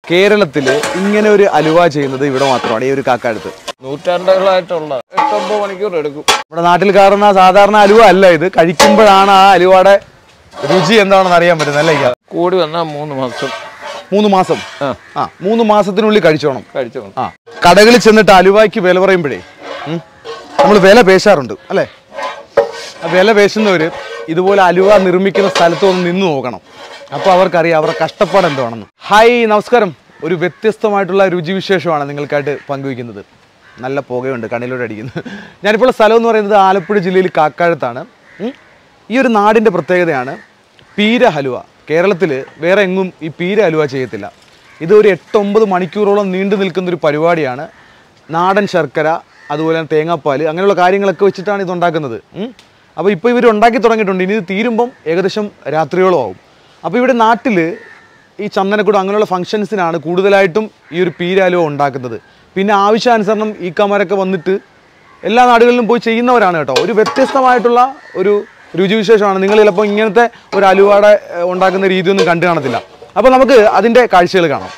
കേരളത്തിൽ ഇങ്ങനെ ഒരു അലുവ ചെയ്യുന്നത് ഇവിടെ മാത്രമാണ് ഈ ഒരു കാക്കാടുത്ത് നൂറ്റാണ്ടുകളായിട്ടുള്ള എട്ടൊമ്പത് മണിക്കൂർ എടുക്കും നമ്മുടെ നാട്ടിൽ കാണുന്ന സാധാരണ അലുവ അല്ല ഇത് കഴിക്കുമ്പോഴാണ് ആ അലുവയുടെ രുചി എന്താണെന്ന് അറിയാൻ പറ്റുന്നത് അല്ലേ ഇക്ക? കൂടി വന്നാൽ മൂന്ന് മാസം മൂന്ന് മാസം ആ ആ മൂന്ന് മാസത്തിനുള്ളിൽ കഴിച്ചോണം കഴിച്ചു ആ കടകളിൽ ചെന്നിട്ട് അലുവായ്ക്ക് വില പറയുമ്പോഴേ നമ്മൾ വില പേശാറുണ്ട് അല്ലേ ആ വില പേശുന്നവർ ഇതുപോലെ അലുവ നിർമ്മിക്കുന്ന സ്ഥലത്ത് ഒന്ന് നിന്ന് നോക്കണം അപ്പോൾ അവർക്കറിയാം അവരുടെ കഷ്ടപ്പാട് എന്താണെന്ന് ഹായ് നമസ്കാരം ഒരു വ്യത്യസ്തമായിട്ടുള്ള രുചിവിശേഷമാണ് നിങ്ങൾക്കായിട്ട് പങ്കുവയ്ക്കുന്നത് നല്ല പുകയുണ്ട് കണ്ണിലൂടെ അടിക്കുന്നത് ഞാനിപ്പോൾ സ്ഥലം എന്ന് പറയുന്നത് ആലപ്പുഴ ജില്ലയിൽ കാക്കാഴത്താണ് ഉം. ഈ ഒരു നാടിൻ്റെ പ്രത്യേകതയാണ് പീര ഹലുവ കേരളത്തിൽ വേറെ എങ്ങും ഈ പീര ഹലുവ ചെയ്യത്തില്ല ഇത് ഒരു എട്ടൊമ്പത് മണിക്കൂറോളം നീണ്ടു നിൽക്കുന്ന ഒരു പരിപാടിയാണ് നാടൻ ശർക്കര അതുപോലെ തന്നെ തേങ്ങാപ്പാൽ അങ്ങനെയുള്ള കാര്യങ്ങളൊക്കെ വെച്ചിട്ടാണ് ഇത് ഉണ്ടാക്കുന്നത് അപ്പോൾ ഇപ്പോൾ ഇവർ ഉണ്ടാക്കി തുടങ്ങിയിട്ടുണ്ട് ഇനി ഇത് തീരുമ്പം ഏകദേശം രാത്രിയോളം ആവും അപ്പോൾ ഇവിടെ നാട്ടിൽ ഈ ചന്ദനക്കുടം അങ്ങനെയുള്ള ഫംഗ്ഷൻസിനാണ് കൂടുതലായിട്ടും ഈ ഒരു പീരാലുവ ഉണ്ടാക്കുന്നത് പിന്നെ ആവശ്യാനുസരണം ഈ കമാരൊക്കെ വന്നിട്ട് എല്ലാ നാടുകളിലും പോയി ചെയ്യുന്നവരാണ് കേട്ടോ ഒരു വ്യത്യസ്തമായിട്ടുള്ള ഒരു രുചിവിശേഷമാണ് നിങ്ങൾ ചിലപ്പോൾ ഇങ്ങനത്തെ ഒരു അലുവയുടെ ഏഹ്, ഉണ്ടാക്കുന്ന രീതിയൊന്നും കണ്ടു കാണത്തില്ല അപ്പോൾ നമുക്ക് അതിൻ്റെ കാഴ്ചകൾ കാണാം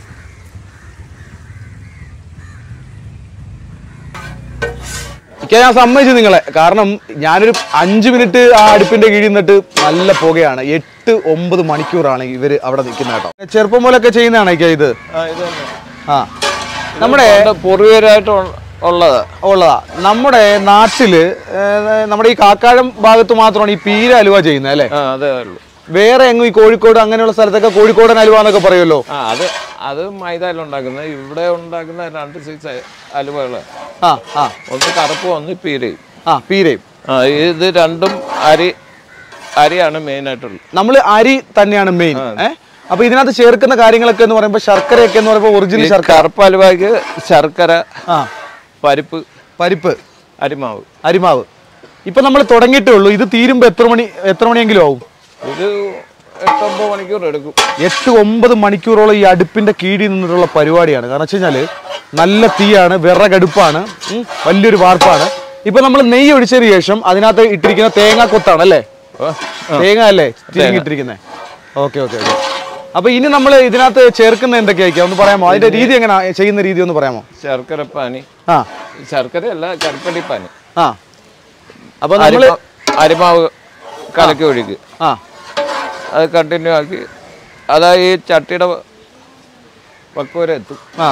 ഇക്ക ഞാൻ സമ്മതിച്ചു നിങ്ങളെ കാരണം ഞാനൊരു അഞ്ച് മിനിറ്റ് ആ അടുപ്പിന്റെ കീഴിൽ നിന്നിട്ട് നല്ല പുകയാണ് എട്ട് ഒമ്പത് മണിക്കൂറാണ് ഇവർ അവിടെ നിൽക്കുന്നത് കേട്ടോ ചെറുപ്പം പോലൊക്കെ ചെയ്യുന്നതാണ് ഇക്ക ഇത് ആ ഇത് തന്നെ ആ നമ്മുടെ പണ്ട് പൂർവികരായിട്ട് ഉള്ള- ഉള്ളതാ ഉള്ളതാ നമ്മുടെ നാട്ടില് ഏഹ്, നമ്മുടെ ഈ കാക്കാഴം ഭാഗത്ത് മാത്രമാണ് ഈ പീര അലുവ ചെയ്യുന്നത് അല്ലേ ആ അതേ ഉള്ളൂ വേറെ എങ്ങും ഈ കോഴിക്കോട് അങ്ങനെയുള്ള സ്ഥലത്തൊക്കെ കോഴിക്കോടൻ അലുവ എന്നൊക്കെ പറയുമല്ലോ ആ അത് അത് മൈദയിൽ ഉണ്ടാക്കുന്നത് ഇവിടെ ഉണ്ടാക്കുന്ന രണ്ട് സൈസ് അലുവകൾ ആ ആ ഒന്ന് കറുപ്പ് ഒന്ന് പീരയും ആ പീരയും ആ ഇത് രണ്ടും അരി അരിയാണ് മെയിൻ ആയിട്ടുള്ളത് നമ്മൾ അരി തന്നെയാണ് മെയിൻ ഏഹ് അപ്പൊ ഇതിനകത്ത് ചേർക്കുന്ന കാര്യങ്ങളൊക്കെ എന്ന് പറയുമ്പോൾ ശർക്കരയൊക്കെ എന്ന് പറയുമ്പോൾ ഒറിജിനൽ ഈ ശർക്കര കറുപ്പ് അലുവയ്ക്ക് ശർക്കര ആ പരിപ്പ് പരിപ്പ് അരിമാവ് അരിമാവ് ഇപ്പൊ നമ്മൾ തുടങ്ങിയിട്ടേ ഉള്ളൂ ഇത് തീരുമ്പോ എത്ര മണി എത്ര മണിയെങ്കിലും ആവും ഇത് എട്ടൊമ്പത് മണിക്കൂർ എടുക്കും എട്ട് ഒമ്പത് മണിക്കൂറോളം ഈ അടുപ്പിന്റെ കീഴിൽ നിന്നിട്ടുള്ള പരിപാടിയാണ് കാരണം വെച്ച് കഴിഞ്ഞാല് നല്ല തീയാണ് വിറകടുപ്പാണ് ഉം, വലിയൊരു വാർപ്പാണ് ഇപ്പൊ നമ്മൾ നെയ്യ് ഒഴിച്ചതിന് ശേഷം അതിനകത്ത് ഇട്ടിരിക്കുന്ന തേങ്ങ കൊത്താണ് അല്ലേ തേങ്ങ അല്ലേ തിരിങ്ങിട്ടിരിക്കുന്നത് ഓക്കെ ഓക്കെ ഓക്കെ അപ്പൊ ഇനി നമ്മൾ ഇതിനകത്ത് ചേർക്കുന്ന എന്തൊക്കെയായിരിക്കും ഒന്ന് പറയാമോ അതിന്റെ രീതി എങ്ങനെ ചെയ്യുന്ന രീതി ഒന്ന് പറയാമോ ശർക്കര പാനി ആ ശർക്കരയല്ല കരിപ്പടി പാനി ആ അപ്പൊ നമ്മള് അരിമാ- അരിമാവ് കലക്കി ഒഴിക്കുക ആ അത് കണ്ടിന്യൂ ആക്കി അതാ ഈ ചട്ടിയുടെ പക്വരെ എത്തും ആ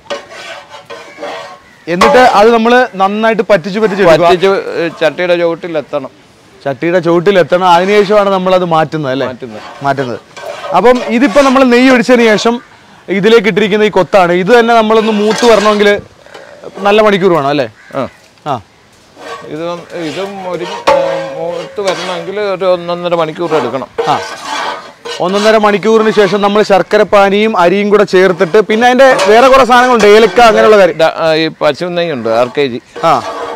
എന്നിട്ട് അത് നമ്മൾ നന്നായിട്ട് പറ്റിച്ച് പറ്റിച്ച് എടുക്കുക പറ്റിച്ച് ചട്ടിയുടെ ചുവട്ടിൽ എത്തണം ചട്ടിയുടെ ചുവട്ടിൽ എത്തണം അതിനുശേഷമാണ് നമ്മൾ അത് മാറ്റുന്നത് അല്ലേ മാറ്റുന്നത് മാറ്റുന്നത് അപ്പം ഇതിപ്പോൾ നമ്മൾ നെയ്യ് ഒഴിച്ചതിന് ശേഷം ഇതിലേക്ക് ഇട്ടിരിക്കുന്ന ഈ കൊത്താണ് ഇത് തന്നെ നമ്മളൊന്ന് മൂത്ത് വരണമെങ്കിൽ നല്ല മണിക്കൂർ വേണം അല്ലേ ആ ആ ഇത് ഇതും ഒരു മൂത്ത് വരണമെങ്കിൽ ഒരു ഒന്നൊന്നര മണിക്കൂർ എടുക്കണം ആ ഒന്നൊന്നര മണിക്കൂറിന് ശേഷം നമ്മൾ ശർക്കര പാനിയും അരിയും കൂടെ ചേർത്തിട്ട് പിന്നെ അതിന്റെ വേറെ കുറെ സാധനങ്ങളുണ്ട് ഏലക്ക അങ്ങനെയുള്ള കാര്യം ഡ- ആ, ഈ പശു നെയ്യുണ്ട് ആർ കെ ജി ആ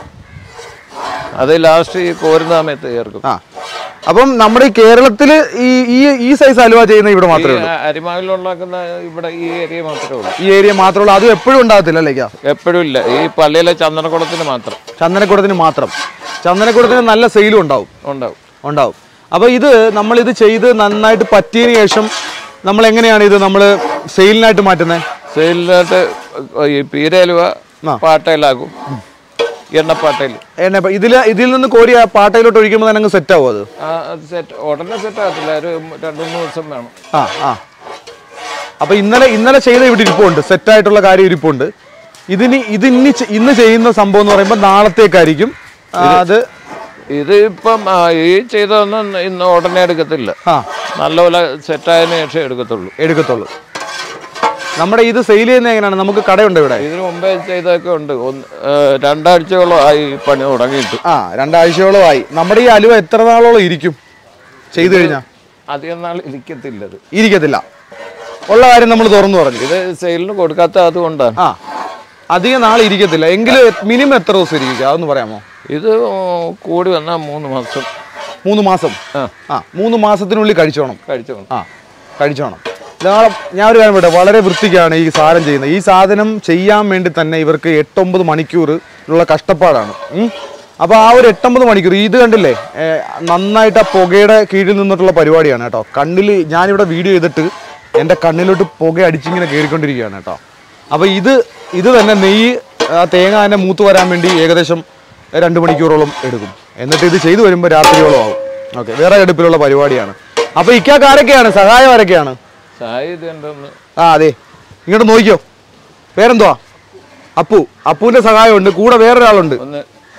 അത് ലാസ്റ്റ് ഈ കോരുന്ന സമയത്ത് ചേർക്കും ആ അപ്പം നമ്മുടെ ഈ കേരളത്തിൽ ഈ ഈ ഈ സൈസ് അലുവ ചെയ്യുന്ന ഇവിടെ ഈ മാത്രമേ ഉള്ളൂ അരിമാവിൽ ഉണ്ടാക്കുന്ന ഇവിടെ ഈ ഏരിയ മാത്രമേ ഉള്ളൂ ഈ ഏരിയ മാത്രമേ ഉള്ളൂ അതും എപ്പോഴും ഉണ്ടാകത്തില്ല അല്ലേ ഇക്ക? എപ്പോഴും ഇല്ല ഈ പള്ളിയിലെ ചന്ദനക്കുളത്തിന് മാത്രം ചന്ദനക്കുടത്തിന് മാത്രം ചന്ദനക്കുടത്തിന് നല്ല സെയിലും ഉണ്ടാവും ഉണ്ടാവും ഉണ്ടാവും അപ്പോൾ ഇത് നമ്മൾ ഇത് ചെയ്ത് നന്നായിട്ട് പറ്റിയതിന് ശേഷം നമ്മൾ എങ്ങനെയാണ് ഇത് നമ്മൾ സെയിലിനായിട്ട് മാറ്റുന്നത് സെയിലിനായിട്ട് ഈ പീരലുവ ആ. പാട്ടയിലാക്കും എണ്ണപ്പാട്ടയിൽ എന്നെ ഇപ്പം ഇതിൽ ഇതിൽ നിന്ന് കോരി ആ പാട്ടയിലോട്ട് ഒഴിക്കുമ്പോൾ തന്നെ അങ്ങ് സെറ്റ് ആവും അത് ആ, അത് സെറ്റ് ഉടനെ സെറ്റ് ആകത്തില്ല ഒരു രണ്ടു മൂന്ന് ദിവസം വേണം ആ ആ അപ്പോൾ ഇന്നലെ ഇന്നലെ ചെയ്ത ഇവിടെ ഇരിപ്പുണ്ട് സെറ്റായിട്ടുള്ള കാര്യം ഇരിപ്പുണ്ട് ഇതിന് ഇതിനി ചെ- ഇന്ന് ചെയ്യുന്ന സംഭവം എന്ന് പറയുമ്പോൾ നാളത്തേക്കായിരിക്കും ആ, അത് ഇത് ഇപ്പം ആ, ഈ ചെയ്തൊന്നും ഇന്ന് ഉടനെ എടുക്കത്തില്ല ആ നല്ലപോലെ സെറ്റായതിനു ശേഷം എടുക്കത്തുള്ളൂ എടുക്കത്തുള്ളൂ നമ്മുടെ ഇത് സെയിൽ ചെയ്യുന്നത് എങ്ങനെയാണ് നമുക്ക് കടയുണ്ട് ഇവിടെ ഇതിനു മുമ്പേ ചെയ്തൊക്കെ ഉണ്ട് ഒന്ന് ഏ, രണ്ടാഴ്ചയോളം ആയി ഈ പണി തുടങ്ങിയിട്ട് ആ രണ്ടാഴ്ചയോളം ആയി നമ്മുടെ ഈ അലുവ എത്ര നാളോളം ഇരിക്കും ചെയ്തു കഴിഞ്ഞാൽ അധികം നാൾ ഇരിക്കത്തില്ല ഇത് ഇരിക്കത്തില്ല ഉള്ള കാര്യം നമ്മൾ തുറന്നു പറഞ്ഞു ഇത് സെയിലിന് കൊടുക്കാത്ത അതുകൊണ്ടാണ് ആ അധികം നാൾ ഇരിക്കത്തില്ല എങ്കിലും മിനിമം എത്ര ദിവസം ഇരിക്കുക അതൊന്ന് പറയാമോ ഇത് കൂടി വന്നാൽ മൂന്ന് മാസം മൂന്ന് മാസം ആ ആ മൂന്ന് മാസത്തിനുള്ളിൽ കഴിച്ചോണം കഴിച്ചോണം ആ കഴിച്ചോണം നാളെ ഞാൻ ഒരു കാര്യം പറയട്ടെ വളരെ വൃത്തിക്കാണ് ഈ സാധനം ചെയ്യുന്നത് ഈ സാധനം ചെയ്യാൻ വേണ്ടി തന്നെ ഇവർക്ക് എട്ടൊമ്പത് മണിക്കൂർ ഉള്ള കഷ്ടപ്പാടാണ് ഉം. അപ്പോൾ ആ ഒരു എട്ടൊമ്പത് മണിക്കൂർ ഇത് കണ്ടില്ലേ ഏ, നന്നായിട്ട് ആ പുകയുടെ കീഴിൽ നിന്നിട്ടുള്ള പരിപാടിയാണ് കേട്ടോ കണ്ണിൽ ഞാനിവിടെ വീഡിയോ ചെയ്തിട്ട് എൻ്റെ കണ്ണിലോട്ട് പുക അടിച്ചിങ്ങനെ കയറിക്കൊണ്ടിരിക്കുകയാണ് കേട്ടോ അപ്പോൾ ഇത് ഇത് തന്നെ നെയ്യ് ആ തേങ്ങ തന്നെ മൂത്ത് വരാൻ വേണ്ടി ഏകദേശം രണ്ട് മണിക്കൂറോളം എടുക്കും എന്നിട്ട് ഇത് ചെയ്തു വരുമ്പോൾ രാത്രിയോളം ആവും ഓക്കെ വേറെ അടുപ്പിലുള്ള പരിപാടിയാണ് അപ്പോൾ ഇക്കാക്ക് ആരൊക്കെയാണ് സഹായം ആരൊക്കെയാണ് ചായ ഇത് കണ്ടൊന്ന് ആ അതെ ഇങ്ങോട്ട് നോക്കിയോ പേരെന്തുവാ അപ്പു അപ്പുവിൻ്റെ സഹായമുണ്ട് കൂടെ വേറൊരാളുണ്ട് ഒന്ന്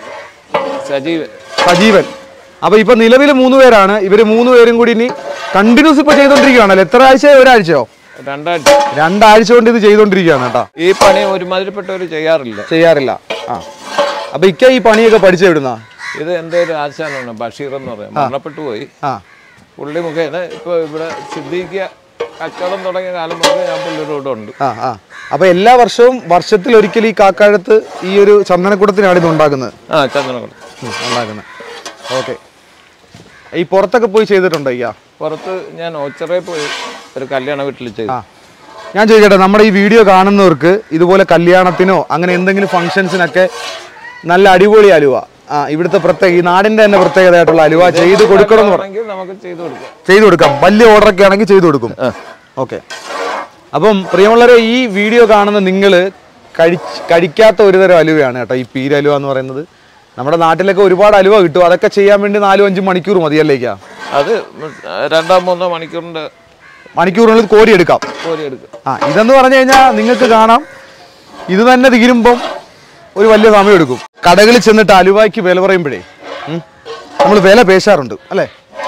സജീവൻ സജീവൻ അപ്പൊ ഇപ്പൊ നിലവിൽ മൂന്ന് പേരാണ് ഇവര് മൂന്ന് പേരും കൂടി ഇനി കണ്ടിന്യൂസ് ഇപ്പൊ ചെയ്തോണ്ടിരിക്കുകയാണല്ലോ എത്ര ആഴ്ചയോ ഒരാഴ്ചയോ രണ്ടാഴ്ച രണ്ടാഴ്ച കൊണ്ട് ഇത് ചെയ്തോണ്ടിരിക്കുകയാണ് കേട്ടോ ഈ പണി ഒരുമാതിരിപ്പെട്ടവർ ചെയ്യാറില്ല ചെയ്യാറില്ല ആ അപ്പൊ ഇക്ക ഈ പണിയൊക്കെ പഠിച്ചു വിടുന്ന ഇത് എൻ്റെ ഒരു ആശാനാണ് ബഷീർ എന്ന് പറയാം മരണപ്പെട്ടു പോയി ആ പുള്ളി മുഖേന ഇപ്പോൾ ഇവിടെ സിദ്ദീഖിയ കച്ചവടം തുടങ്ങിയ കാലം മുതൽ ഞാൻ പുള്ളിയുടെ കൂടെ ഉണ്ട് ആ ആ അപ്പൊ എല്ലാ വർഷവും വർഷത്തിൽ ഒരിക്കൽ ഈ കാക്കാഴത്ത് ഈ ഒരു ചന്ദനക്കുടത്തിനാണ് ഇത് ഉണ്ടാക്കുന്നത് ആ ചന്ദനകുളം ഉം, ഉണ്ടാക്കുന്നത് ഓക്കെ ഈ പുറത്തൊക്കെ പോയി ചെയ്തിട്ടുണ്ടോ ഇയ്യ പുറത്ത് ഞാൻ ഓച്ചറയിൽ പോയി ഒരു കല്യാണ വീട്ടിൽ ചെയ്തു ആ ഞാൻ ചോദിക്കട്ടെ നമ്മുടെ ഈ വീഡിയോ കാണുന്നവർക്ക് ഇതുപോലെ കല്യാണത്തിനോ അങ്ങനെ എന്തെങ്കിലും ഫംഗ്ഷൻസിനൊക്കെ നല്ല അടിപൊളി അലുവ ആ ഇവിടുത്തെ പ്രത്യേക ഈ നാടിന്റെ തന്നെ പ്രത്യേകതയായിട്ടുള്ള അലുവ ചെയ്ത് കൊടുക്കണം എന്ന് പറ- ആണെങ്കിൽ നമുക്ക് ചെയ്തു കൊടുക്കാം ചെയ്തു കൊടുക്കാം വലിയ ഓർഡറൊക്കെ ആണെങ്കിൽ ചെയ്തു കൊടുക്കും ഓക്കെ അപ്പം പ്രിയമുള്ളവരെ ഈ വീഡിയോ കാണുന്ന നിങ്ങൾ കഴിച്ച് കഴിക്കാത്ത ഒരു തരം അലുവയാണ് കേട്ടോ ഈ പീരലുവ എന്ന് പറയുന്നത് നമ്മുടെ നാട്ടിലൊക്കെ ഒരുപാട് അലുവ കിട്ടും അതൊക്കെ ചെയ്യാൻ വേണ്ടി നാലും അഞ്ചും മണിക്കൂർ മതിയല്ലേക്കാ അത് രണ്ടോ മൂന്നോ മണിക്കൂറിൻ്റെ മണിക്കൂറിനുള്ളിൽ കോരിയെടുക്കാം കോരി എടുക്കാം ആ ഇതെന്ന് പറഞ്ഞു കഴിഞ്ഞാൽ നിങ്ങൾക്ക് കാണാം ഇത് തന്നെ തീരുമ്പം ഒരു വലിയ സമയം എടുക്കും കടകളിൽ ചെന്നിട്ട് അലുവായ്ക്ക് വില പറയുമ്പോഴേ നമ്മൾ വില പേശാറുണ്ട് അല്ലേ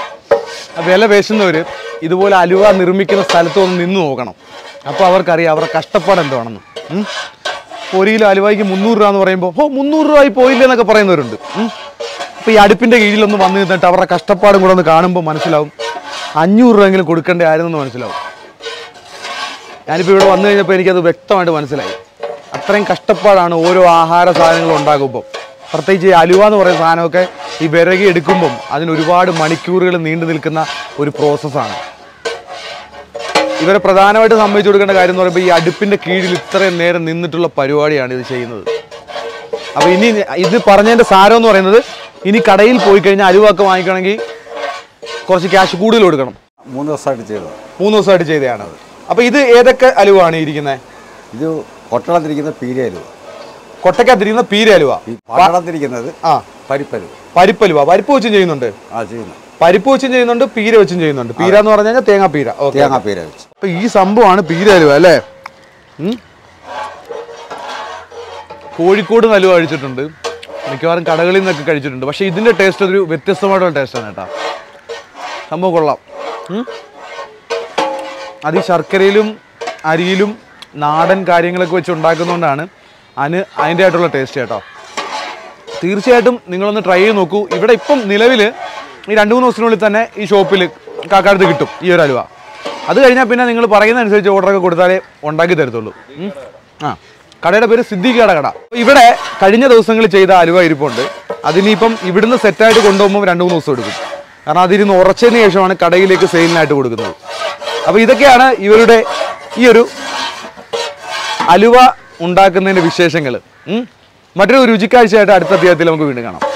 ആ വില പേശുന്നവർ ഇതുപോലെ അലുവ നിർമ്മിക്കുന്ന സ്ഥലത്ത് ഒന്ന് നിന്ന് നോക്കണം അപ്പോൾ അവർക്കറിയാം അവരുടെ കഷ്ടപ്പാട് എന്താണെന്ന് ഉം. ഇപ്പോൾ ഒരു കിലോ അലുവായ്ക്ക് മുന്നൂറ് രൂപ എന്ന് പറയുമ്പോൾ ഓ മുന്നൂറ് രൂപ ആയി പോയില്ല എന്നൊക്കെ പറയുന്നവരുണ്ട് അപ്പോൾ ഈ അടുപ്പിൻ്റെ കീഴിലൊന്ന് വന്ന് നിന്നിട്ട് അവരുടെ കഷ്ടപ്പാടും കൂടെ ഒന്ന് കാണുമ്പോൾ മനസ്സിലാവും അഞ്ഞൂറ് രൂപയെങ്കിലും കൊടുക്കേണ്ട ആയിരുന്നെന്ന് മനസ്സിലാവും ഞാനിപ്പോൾ ഇവിടെ വന്നു കഴിഞ്ഞപ്പോൾ എനിക്കത് വ്യക്തമായിട്ട് മനസ്സിലായി അത്രയും കഷ്ടപ്പാടാണ് ഓരോ ആഹാര സാധനങ്ങളും ഉണ്ടാകുമ്പോൾ പ്രത്യേകിച്ച് ഈ അലുവ എന്ന് പറയുന്ന സാധനമൊക്കെ ഈ വിറകി എടുക്കുമ്പം അതിന് ഒരുപാട് മണിക്കൂറുകൾ നീണ്ടു നിൽക്കുന്ന ഒരു പ്രോസസ്സാണ് ഇവരെ പ്രധാനമായിട്ട് സമ്മതിച്ചു കൊടുക്കേണ്ട കാര്യം എന്ന് പറയുമ്പോൾ ഈ അടുപ്പിൻ്റെ കീഴിൽ ഇത്രയും നേരം നിന്നിട്ടുള്ള പരിപാടിയാണ് ഇത് ചെയ്യുന്നത് അപ്പോൾ ഇനി ഇത് പറഞ്ഞതിൻ്റെ സാരം എന്ന് പറയുന്നത് ഇനി കടയിൽ പോയി കഴിഞ്ഞാൽ അലുവ ഒക്കെ വാങ്ങിക്കണമെങ്കിൽ കുറച്ച് ക്യാഷ് കൂടുതൽ കൊടുക്കണം മൂന്ന് ദിവസമായിട്ട് ചെയ്തത് മൂന്ന് ദിവസമായിട്ട് ചെയ്തതാണത് അപ്പോൾ ഇത് ഏതൊക്കെ അലുവാണ് ഇരിക്കുന്നത് ഇത് കൊട്ടളത്തിരിക്കുന്ന പീരയലുവ കൊട്ടക്കകത്തിരിക്കുന്ന പീര അലുവ ഈ പാടത്തിരിക്കുന്നത് ആ പരിപ്പലുവ പരിപ്പലുവ പരിപ്പ് വെച്ചും ചെയ്യുന്നുണ്ട് ആ ചെയ്യുന്നത് പരിപ്പ് വെച്ചും ചെയ്യുന്നുണ്ട് പീര വെച്ചും ചെയ്യുന്നുണ്ട് പീര എന്ന് പറഞ്ഞു കഴിഞ്ഞാൽ തേങ്ങാ പീര ഓക്കെ തേങ്ങാ പീര വെച്ച് അപ്പൊ ഈ സംഭവമാണ് പീര അലുവ അല്ലേ ഉം? കോഴിക്കോട് നലുവ കഴിച്ചിട്ടുണ്ട് മിക്കവാറും കടകളിൽ നിന്നൊക്കെ കഴിച്ചിട്ടുണ്ട് പക്ഷെ ഇതിന്റെ ടേസ്റ്റ് ഒരു വ്യത്യസ്തമായിട്ടുള്ള ടേസ്റ്റാണ് കേട്ടോ സംഭവം കൊള്ളാം ഉം? അത് ഈ ശർക്കരയിലും അരിയിലും നാടൻ കാര്യങ്ങളൊക്കെ വെച്ച് ഉണ്ടാക്കുന്നതുകൊണ്ടാണ് അതിന് അതിൻ്റെ ആയിട്ടുള്ള ടേസ്റ്റ് കേട്ടോ തീർച്ചയായിട്ടും നിങ്ങളൊന്ന് ട്രൈ ചെയ്ത് നോക്കൂ ഇവിടെ ഇപ്പം നിലവിൽ ഈ രണ്ട് മൂന്ന് ദിവസത്തിനുള്ളിൽ തന്നെ ഈ ഷോപ്പിൽ കാക്കാടത്ത് കിട്ടും ഈ ഒരു അലുവ അത് കഴിഞ്ഞാൽ പിന്നെ നിങ്ങൾ പറയുന്ന അനുസരിച്ച് ഓർഡറൊക്കെ കൊടുത്താലേ ഉണ്ടാക്കി തരത്തുള്ളൂ ഉം. ആ കടയുടെ പേര് സിദ്ദീഖയുടെ കട ഇവിടെ കഴിഞ്ഞ ദിവസങ്ങളിൽ ചെയ്ത അലുവ ഇരിപ്പുണ്ട് അതിനിപ്പം ഇവിടുന്ന് സെറ്റായിട്ട് കൊണ്ടുപോകുമ്പോൾ രണ്ട് മൂന്ന് ദിവസം എടുക്കും കാരണം അതിരുന്ന് ഉറച്ചതിന് ശേഷമാണ് കടയിലേക്ക് സെയിലിനായിട്ട് കൊടുക്കുന്നത് അപ്പോൾ ഇതൊക്കെയാണ് ഇവരുടെ ഈ ഒരു അലുവ ഉണ്ടാക്കുന്നതിൻ്റെ വിശേഷങ്ങൾ മറ്റൊരു രുചിക്കാഴ്ചയായിട്ട് അടുത്ത അധ്യായത്തിൽ നമുക്ക് വീണ്ടും കാണാം